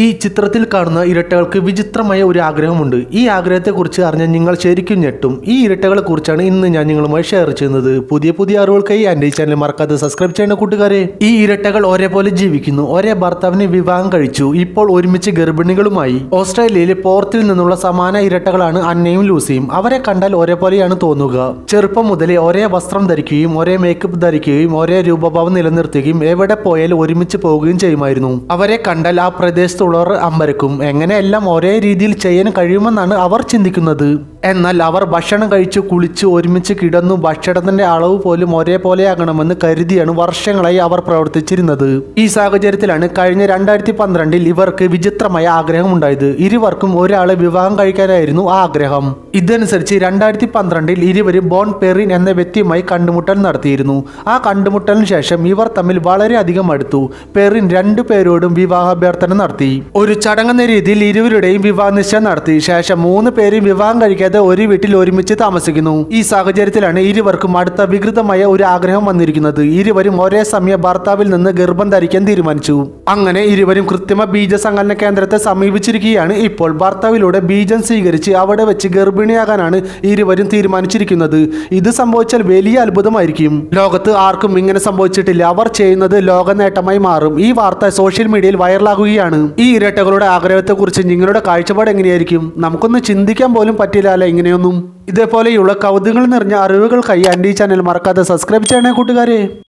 ഈ ചിത്രത്തിൽ കാണുന്ന ഇരട്ടകൾക്ക് വിചിത്രമായ ഒരു ആഗ്രഹമുണ്ട് ഈ ആഗ്രഹത്തെക്കുറിച്ച് അറിഞ്ഞ നിങ്ങൾ ശരിക്കും ഞെട്ടും ഈ ഇരട്ടകളെ കുറിച്ചാണ് ഇന്ന് ഞാൻ നിങ്ങളുമായി ഷെയർ ചെയ്യുന്നത് പുതിയ പുതിയ അറിവുകൾക്കായി എൻ്റെ ഈ ചാനൽ മറക്കാതെ സബ്സ്ക്രൈബ് ചെയ്യുന്ന കൂട്ടുകാരെ ഈ ഇരട്ടകൾ ഒരേപോലെ ജീവിക്കുന്നു ഒരേ ഭർത്താവിനെ വിവാഹം കഴിച്ചു ഇപ്പോൾ ഒരുമിച്ച് ഗർഭിണികളുമായി ഓസ്ട്രേലിയയിലെ പോർത്തിൽ നിന്നുള്ള സമാന ഇരട്ടകളാണ് അന്നയും ലൂസിയും അവരെ കണ്ടാൽ ഒരേപോലെയാണ് തോന്നുക ചെറുപ്പം മുതലേ ഒരേ വസ്ത്രം ധരിക്കുകയും ഒരേ മേക്കപ്പ് ധരിക്കുകയും ഒരേ രൂപഭാവം നിലനിർത്തുകയും എവിടെ പോയാലും ഒരുമിച്ച് പോവുകയും ചെയ്യുമായിരുന്നു അവരെ കണ്ടാൽ ആ പ്രദേശത്തുള്ളവർ അമ്പരക്കും എങ്ങനെയെല്ലാം ഒരേ രീതിയിൽ ചെയ്യാൻ കഴിയുമെന്നാണ് അവർ ചിന്തിക്കുന്നത് എന്നാൽ അവർ ഭക്ഷണം കഴിച്ചു കുളിച്ചു ഒരുമിച്ച് കിടന്നു ഭക്ഷണത്തിന്റെ അളവ് പോലും ഒരേപോലെയാകണമെന്ന് കരുതിയാണ് വർഷങ്ങളായി അവർ പ്രവർത്തിച്ചിരുന്നത് ഈ സാഹചര്യത്തിലാണ് കഴിഞ്ഞ രണ്ടായിരത്തി പന്ത്രണ്ടിൽ ഇവർക്ക് വിചിത്രമായ ആഗ്രഹമുണ്ടായത് ഇരുവർക്കും ഒരാളെ വിവാഹം കഴിക്കാനായിരുന്നു ആ ആഗ്രഹം ഇതനുസരിച്ച് രണ്ടായിരത്തി പന്ത്രണ്ടിൽ ഇരുവരും ബോൺ പെറിൻ എന്ന വ്യക്തിയുമായി കണ്ടുമുട്ടൽ നടത്തിയിരുന്നു ആ കണ്ടുമുട്ടലിന് ശേഷം ഇവർ തമ്മിൽ വളരെയധികം അടുത്തു പെറിൻ രണ്ടു പേരോടും വിവാഹാഭ്യർത്ഥന നടത്തി ഒരു ചടങ്ങെന്ന രീതിയിൽ ഇരുവരുടെയും വിവാഹ നിശ്ചയം നടത്തി ശേഷം മൂന്ന് പേരും വിവാഹം കഴിക്കാതെ ഒരു വീട്ടിൽ ഒരുമിച്ച് താമസിക്കുന്നു ഈ സാഹചര്യത്തിലാണ് ഇരുവർക്കും അടുത്ത വികൃതമായ ഒരു ആഗ്രഹം വന്നിരിക്കുന്നത് ഇരുവരും ഒരേ സമയം ഭർത്താവിൽ നിന്ന് ഗർഭം ധരിക്കാൻ തീരുമാനിച്ചു അങ്ങനെ ഇരുവരും കൃത്രിമ ബീജസങ്കലന കേന്ദ്രത്തെ സമീപിച്ചിരിക്കുകയാണ് ഇപ്പോൾ ഭർത്താവിലൂടെ ബീജം സ്വീകരിച്ച് അവിടെ വെച്ച് ഗർഭിണിയാകാനാണ് ഇരുവരും തീരുമാനിച്ചിരിക്കുന്നത് ഇത് സംഭവിച്ചാൽ വലിയ അത്ഭുതമായിരിക്കും ലോകത്ത് ആർക്കും ഇങ്ങനെ സംഭവിച്ചിട്ടില്ല അവർ ചെയ്യുന്നത് ലോക നേട്ടമായി മാറും ഈ വാർത്ത സോഷ്യൽ മീഡിയയിൽ വൈറലാകുകയാണ് ഈ ഇരട്ടകളുടെ ആഗ്രഹത്തെക്കുറിച്ച് നിങ്ങളുടെ കാഴ്ചപ്പാട് എങ്ങനെയായിരിക്കും നമുക്കൊന്നും ചിന്തിക്കാൻ പോലും പറ്റില്ല അല്ല ഇങ്ങനെയൊന്നും ഇതേപോലെയുള്ള കൗതുകങ്ങൾ നിറഞ്ഞ അറിവുകൾക്കായി എൻ്റെ ഈ ചാനൽ മറക്കാതെ സബ്സ്ക്രൈബ് ചെയ്യണേ കൂട്ടുകാരെ